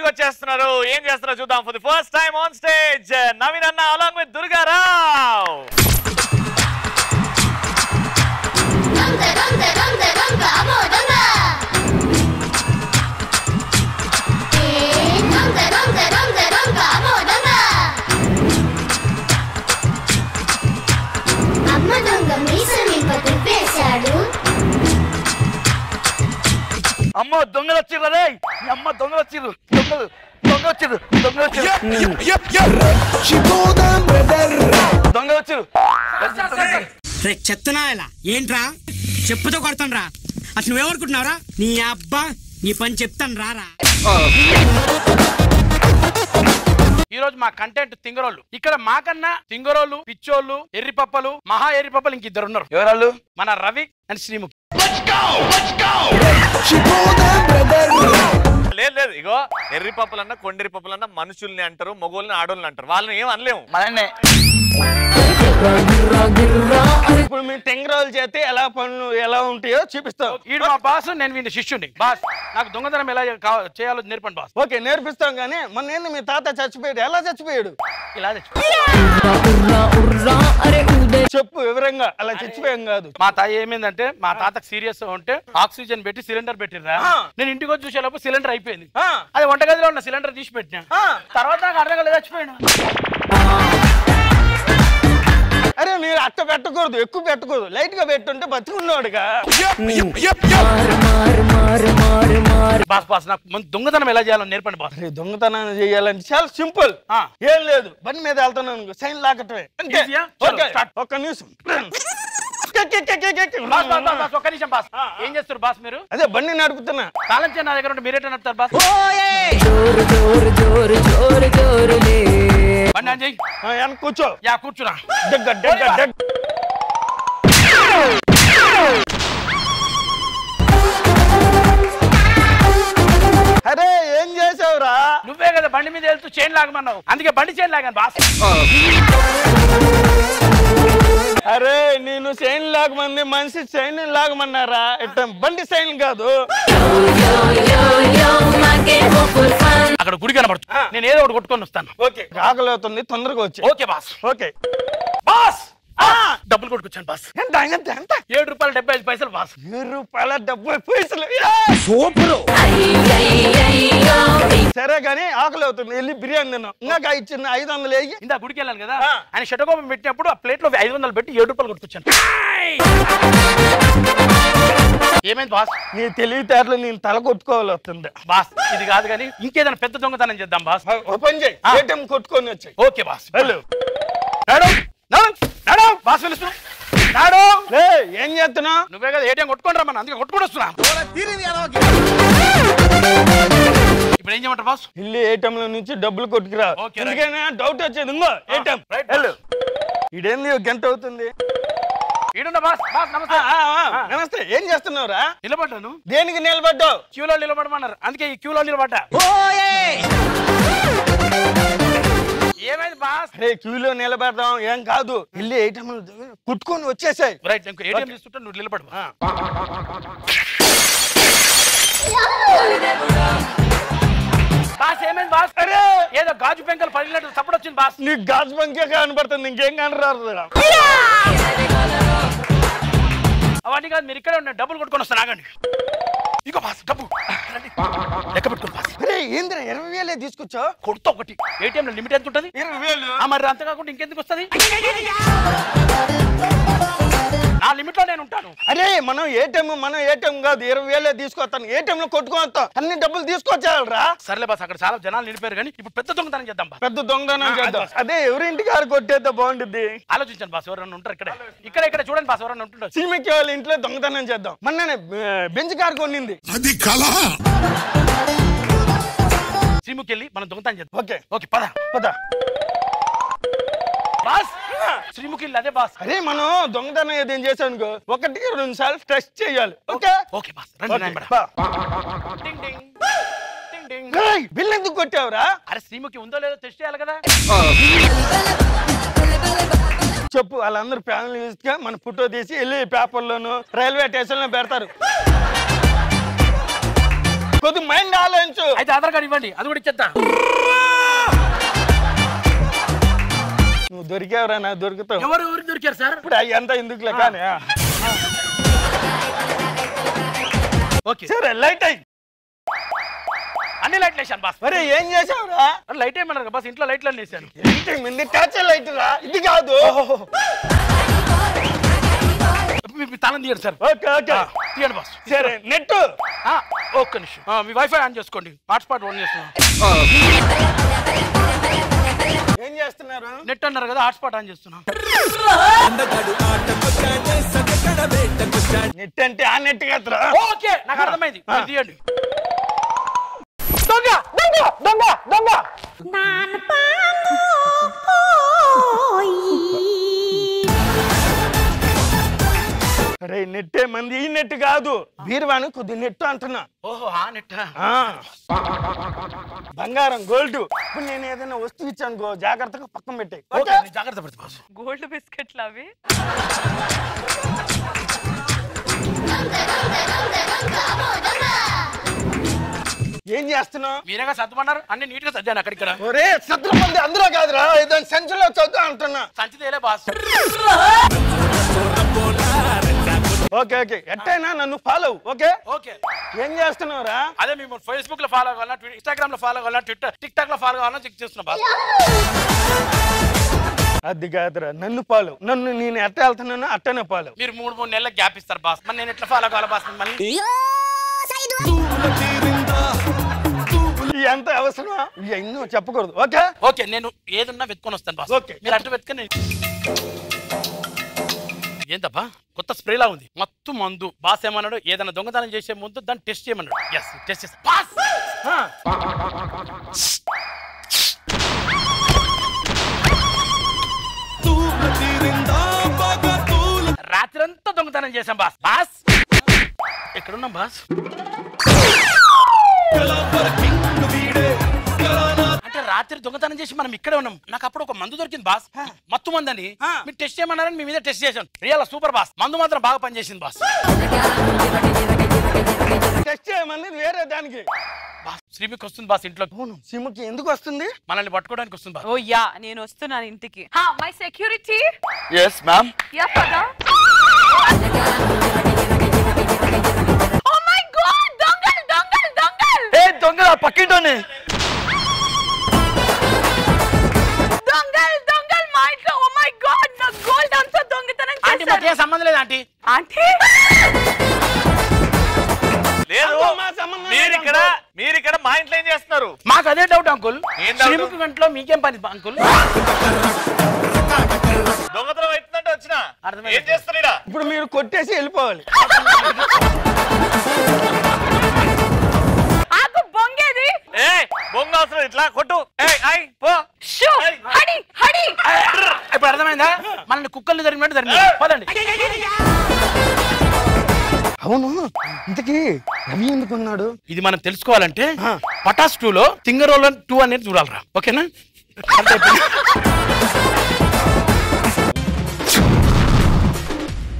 రెడీగా వచ్చేస్తున్నారు ఏం చేస్తున్నారో చూద్దాం for the first time on stage Naveen అన్న అలాంగ్ విత్ దుర్గారావు దొంగ దొంగ దొంగ దొంగ అమ్మో దొంగ ఏ దొంగ దొంగ దొంగ దొంగ అమ్మో దొంగ అమ్మ దొంగ మీసం ఇంప తిప్పేశాడు అమ్మ దొంగలు వచ్చిర్రు రే మీ అమ్మ దొంగలు వచ్చిర్రు దొంగలు దొంగ వచ్చిర్రు దొంగ వచ్చిర్రు దొంగ వచ్చిర్రు రే చెత్తనా ఇలా ఏంట్రా చెప్పుతో కొడతాను అసలు నువ్వేమనుకుంటున్నావురా నీ అబ్బా నీ పని చెప్తాను రారా ఈ రోజు మా కంటెంట్ తింగరోళ్ళు ఇక్కడ మాకన్నా తింగరోళ్ళు పిచ్చోళ్ళు ఎర్రిపప్పలు మహా ఎర్రిపప్పలు ఇంక ఇద్దరు ఉన్నారు ఎవరాళ్ళు మన రవి అండ్ శ్రీముఖి లేదు లేదు ఇగో ఎర్రి పప్పులన్నా కొండెరి పప్పులన్నా మనుషుల్ని అంటారు మొగోళ్ళని ఆడోళ్ళని అంటారు వాళ్ళని ఏం అనలేము మననే ఇప్పుడు మీ టెంగరాలు చేస్తే ఎలా పనులు ఎలా ఉంటాయో చూపిస్తాం ఈడు మా బాస్ నేను వీడి శిష్యుని బాస్ నాకు దొంగతనం ఎలా కా- చేయాలో నేర్పండి బాస్ ఓకే నేర్పిస్తాం కానీ మొన్న ఏంది మీ తాత చచ్చిపోయాడు ఎలా చచ్చిపోయాడు ఇలా తెచ్చు. చెప్పు వివరంగా అలా చచ్చిపోయాం కాదు మా తాత ఏమైందంటే మా తాతకు సీరియస్ ఉంటే ఆక్సిజన్ పెట్టి సిలిండర్ పెట్టిర్రా ఆ. నేను ఇంటికి వచ్చి చూసేలోపు సిలిండర్ అయిపోయింది ఆ, అది వంటగదిలో ఉన్న సిలిండర్ తీసి పెట్టినా ఆ. తర్వాత నాకు అర్థం కాలేదు చచ్చిపోయాను అరే మీరు అట్ట పెట్టకూడదు ఎక్కువ పెట్టకూడదు లైట్ గా పెట్టుంటే బతుకున్నాడుగా బాస్ బాస్ నాకు ముందు దొంగతనం ఎలా చేయాలో నేర్పండి బాస్ అరే దొంగతనాన్ని చేయాలంటే చాలా సింపుల్ ఆ. ఏం లేదు బండి మీద వెళ్తున్నాను సైన్ లాకటమే అంతే Easy-ఆ? చలో, ఓకే start. ఒక్క నిమిషం కెక్, కెక్, కెక్, కెక్, కెక్. బాస్ బాస్ బాస్, బాస్ ఒక్క నిమిషం బాస్ ఏం చేస్తారు బాస్ మీరు అదే బండి నడుపుతున్నా తాళం చేయండి నా దగ్గర ఉంటే మీరేట నడుపుతారు బాస్ బండి ఆన్ చేయి ఆ, వెనక కూర్చో యా కూర్చున్నా దగ్గ దగ్గ దగ్గ అరే ఏం చేసావురా నువ్వే కదా బండి మీద వెళ్తూ చైన్ లాగమన్నావు అందుకే బండి చైన్ లాగాను బాస్ అరే నేను సైన్ లాగమంది మనిషి సైన్ లాగమన్నారా ఇట్ట బండి సైన్ కాదు అక్కడ గుడి కనబడుతుంది నేను ఏదో ఒకటి కొట్టుకొని వస్తాను ఓకే ఆకలి అవుతుంది తొందరగా వచ్చి ఓకే బాస్ ఓకే బాస్ ఆ, డబ్బులు కొట్టుకొచ్చాను బాస్ ఎంత ఎంత ఎంత ఏడు రూపాయలు డెబ్బై ఐదు పైసలు బాస్ ఏడు రూపాయల డెబ్బై పైసలు సరే కానీ ఆకలి అవుతుంది వెళ్ళి బిర్యానీ తిన్నాం ఇంకా ఇచ్చిన ఐదు వందలు వేయి ఇందా గుడికి వెళ్ళాను కదా ఆ. ఆయన షటకోపం పెట్టినప్పుడు ఆ ప్లేట్ లో ఐదు వందలు పెట్టి ఏడు రూపాయలు కొట్టుకొచ్చాను ఏమైంది బాస్ నీ తెలివితేటలు నేను తల కొట్టుకోవాలి వస్తుంది బాస్ ఇది కాదు కానీ ఇంకేదైనా పెద్ద దొంగతనం చేద్దాం బాస్ ఓపెన్ చేయి ఆ. ఏటీఎం కొట్టుకొని వచ్చాయి ఓకే బాస్ హలో నాడు నాడు నాడు బాస్ పిలుస్తున్నావు నాడు లే ఏం చేస్తున్నా నువ్వే కదా ఏటీఎం కొట్టుకొని రమ్మని అందుకే కొట్టుకొని వస్తున్నా ఇప్పుడు ఏం చేయమంటారు బాస్ ఇల్లు ఏటీఎం లో నుంచి డబ్బులు కొట్టుకురా ఓకే, రైట్. ఎందుకైనా డౌట్ వచ్చేది ఇంకో ఏటీఎం రైట్, హలో ఇదేంది ఒక గంట అవుతుంది ఈడున్న బాస్ బాస్ నమస్తే ఆ, ఆ, ఆ, నమస్తే ఏం చేస్తున్నావురా నిలబడ్డాను దేనికి నిలబడ్డావు క్యూలో నిలబడమన్నారు అందుకే ఈ క్యూలో నిలబడ్డా ఏమైంది బాస్ అరే క్యూలో నిలబెడదాం ఏం కాదు ఇల్లు ఏటీఎం కుట్టుకొని వచ్చేసాయి రైట్ ఇంకో ఏటీఎం తీసుకుంటే నువ్వు నిలబడు బాస్ ఏమైంది బాస్ అరే ఏదో గాజు పెంకలు పగిలినట్టు సపోర్ట్ వచ్చింది బాస్ నీకు గాజు బంకే కనబడుతుంది ఇంకేం కనరాదు అవన్నీ కాదు మీరు ఇక్కడే ఉండండి డబ్బులు కొట్టుకొని వస్తాను ఆగండి ఇగో బాస్ డబ్బు రండి. లెక్క పెట్టుకోండి బాస్ అరే ఏంద్ర ఇరవై వేలే తీసుకొచ్చావు కొడుతా ఒకటి ఏటీఎం లో లిమిట్ ఎంత ఉంటుంది ఇరవై వేలు ఆ, మరి అంత కాకుండా ఇంకెందుకు వస్తుంది నా లిమిట్ లో నేను ఉంటాను అరే మనం ఏటీఎం మనం ఏటీఎం కాదు ఇరవై వేలే తీసుకొస్తాను ఏటీఎం లో కొట్టుకొని వస్తాం అన్ని డబ్బులు తీసుకొచ్చేయాలరా సర్లే బాస్ అక్కడ చాలా జనాలు నిలిపారు కానీ ఇప్పుడు పెద్ద దొంగతనం చేద్దాం బాస్ పెద్ద దొంగతనం ఆ, చేద్దాం అది అదే ఎవరింటి గారు కొట్టేద్దా బాగుంటుంది ఆలోచించండి బాస్ ఎవరైనా ఉంటారు ఇక్కడ ఇక్కడ ఇక్కడ చూడండి బాస్ ఎవరైనా ఉంటుండొచ్చు సినిమాకి వాళ్ళ ఇంట్లో దొంగతనం చేద్దాం మొన్ననే బెంచ్ కారు కొన్నింది అది కళ శ్రీముఖి వెళ్ళి మనం దొంగతనం చేద్దాం ఓకే ఓకే పద పద బాస్ శ్రీముఖి వెళ్ళి అదే బాస్ అరే మనం దొంగతనం ఏదేం చేశాను ఒకటి రెండు సార్లు టెస్ట్ చేయాలి ఓకే ఓకే బాస్ రండి ఓకే, నాయన బా. టింగ్ టింగ్ టింగ్ టింగ్ ఏయ్, బిల్ ఎందుకు కొట్టావురా అరే శ్రీముఖి ఉందో లేదో టెస్ట్ చేయాలి కదా చెప్పు వాళ్ళందరూ ఫ్యామిలీ గా మన ఫోటో తీసి వెళ్ళి పేపర్లోను రైల్వే స్టేషన్ లో పెడతారు కొద్ది మైండ్ ఆలోచించు అయితే ఆధార్ కార్డు ఇవ్వండి అది కూడా ఇచ్చేస్తా నువ్వు దొరికావురా నాకు దొరుకుతావు ఎవరు ఎవరు దొరికారు సార్ ఇప్పుడు అయ్యంతా ఎందుకులే కానీ ఆ. ఓకే సరే లైట్ అయ్యి అన్ని లైట్లు వేసాను బాస్ మరి ఏం చేసావురా లైట్ ఏమన్నారు కదా బాస్ ఇంట్లో లైట్లు అన్ని వేసాను లైట్ అయింది టచ్ లైట్ రా ఇది కాదు మీ మీ తాళం తీయండి సార్ ఓకే ఓకే ఆ, తీయండి బాస్ సరే నెట్ ఆ, ఒక్క నిమిషం ఆ, మీ వైఫై ఆన్ చేసుకోండి హాట్స్పాట్ ఆన్ చేస్తున్నాం ఏం చేస్తున్నారు నెట్ అన్నారు కదా హాట్స్పాట్ ఆన్ చేస్తున్నాం నెట్ అంటే ఆ నెట్ కదరా ఓకే నాకు అర్థమైంది మీరు తీయండి దొంగ దొంగ దొంగ దొంగ అరే నెట్టే మంది ఈ నెట్ కాదు బీరువాను కొద్ది నెట్ అంటున్నా ఓహో ఆ నెట్ ఆ. బంగారం గోల్డ్ ఇప్పుడు నేను ఏదైనా వస్తువు ఇచ్చాను గో జాగ్రత్తగా పక్కన పెట్టాయి ఓకే నేను జాగ్రత్త పడుతుంది బాస్ గోల్డ్ బిస్కెట్లు అవి ఏం చేస్తున్నావు మీరేగా సర్దుమన్నారు అన్ని నీట్ గా సర్దాను అక్కడ ఇక్కడ ఒరే సత్రం మంది అందులో కాదురా ఏదైనా సంచిలో చదువు అంటున్నా సంచి తేలే బాస్ ఓకే ఓకే ఎట్టయినా నన్ను ఫాలో ఓకే ఓకే ఏం చేస్తున్నావురా అదే మేము ఫేస్బుక్ లో ఫాలో కావాలన్నా ట్వి- ఇన్స్టాగ్రామ్ లో ఫాలో కావాలన్నా ట్విట్టర్ టిక్ టాక్ లో ఫాలో కావాలన్నా చెక్ చేస్తున్నా బాస్ అది కాదురా నన్ను ఫాలో నన్ను నేను ఎట్ట వెళ్తున్నానో అట్టనే ఫాలో మీరు మూడు మూడు నెలలకు గ్యాప్ ఇస్తారు బాస్ మరి నేను ఎట్లా ఫాలో కావాలి బాస్ మళ్ళీ ఎంత అవసరమా ఇక ఎన్నో చెప్పకూడదు ఓకే ఓకే నేను ఏదున్నా వెతుకొని వస్తాను బాస్ ఓకే. మీరు అటు వెతుకొని ఏందబ్బా కొత్త స్ప్రేలా ఉంది మొత్తం మందు బాస్ ఏమన్నాడు ఏదైనా దొంగతనం చేసే ముందు దాన్ని టెస్ట్ చేయమన్నాడు ఎస్ టెస్ట్ చేస్తా బాస్ ఆ, రాత్రంతా దొంగతనం చేశాం బాస్ బాస్ ఎక్కడున్నాం బాస్ అంటే రాత్రి దొంగతనం చేసి మనం ఇక్కడే ఉన్నాం నాకు అప్పుడు ఒక మందు దొరికింది బాస్ మత్తు మందు అని మీరు టెస్ట్ చేయమన్నారని మీ మీద టెస్ట్ చేశాను రియల్ సూపర్ బాస్ మందు మాత్రం బాగా పనిచేసింది బాస్ టెస్ట్ చేయమని వేరే దానికి బాస్ శ్రీమికి వస్తుంది బాస్ ఇంట్లో సిమ్కి ఎందుకు వస్తుంది మనల్ని పట్టుకోవడానికి వస్తుంది బాస్ ఓ యా నేను వస్తున్నాను ఇంటికి హా my security yes ma'am yeah పదా ఓ మై గాడ్ దొంగల్ దొంగల్ దొంగల్ ఏ దొంగ పక్కింటోని దొంగల్ దొంగల్ మా ఇంట్లో ఓ మై గాడ్ నా గోల్డ్ అంతా దొంగతనం ఆంటీ మాకు చేశారు ఏం సంబంధం లేదు ఆంటీ ఆంటీ లేదు అంకుల్, మా సంబంధం మీరు లేదు, ఇక్కడ అంకుల్. మీరు ఇక్కడ మా ఇంట్లో ఏం చేస్తున్నారు మాకు అదే డౌట్ అంకుల్ ఏం doubt? శ్రీముఖి గంటలో మీకేం పని అంకుల్ దొంగతనం అవుతుందంటే వచ్చిన అర్థమైంది. ఏం చేస్తారు ఈడ? ఇప్పుడు మీరు కొట్టేసి వెళ్ళిపోవాలి ఆకు బొంగేది ఏ బొంగ అవసరం ఇట్లా కొట్టు ఏ ఐ పో షూ హడి హడి ఇప్పుడు అర్థమైందా మనల్ని కుక్కల్ని జరిగినట్టు జరిగింది పదండి అవును ఇంతకీ రవి ఎందుకున్నాడు ఇది మనం తెలుసుకోవాలంటే పటాస్ టూ లో సింగరోల్ టూ అనేది చూడాలరా ఓకేనా అంటే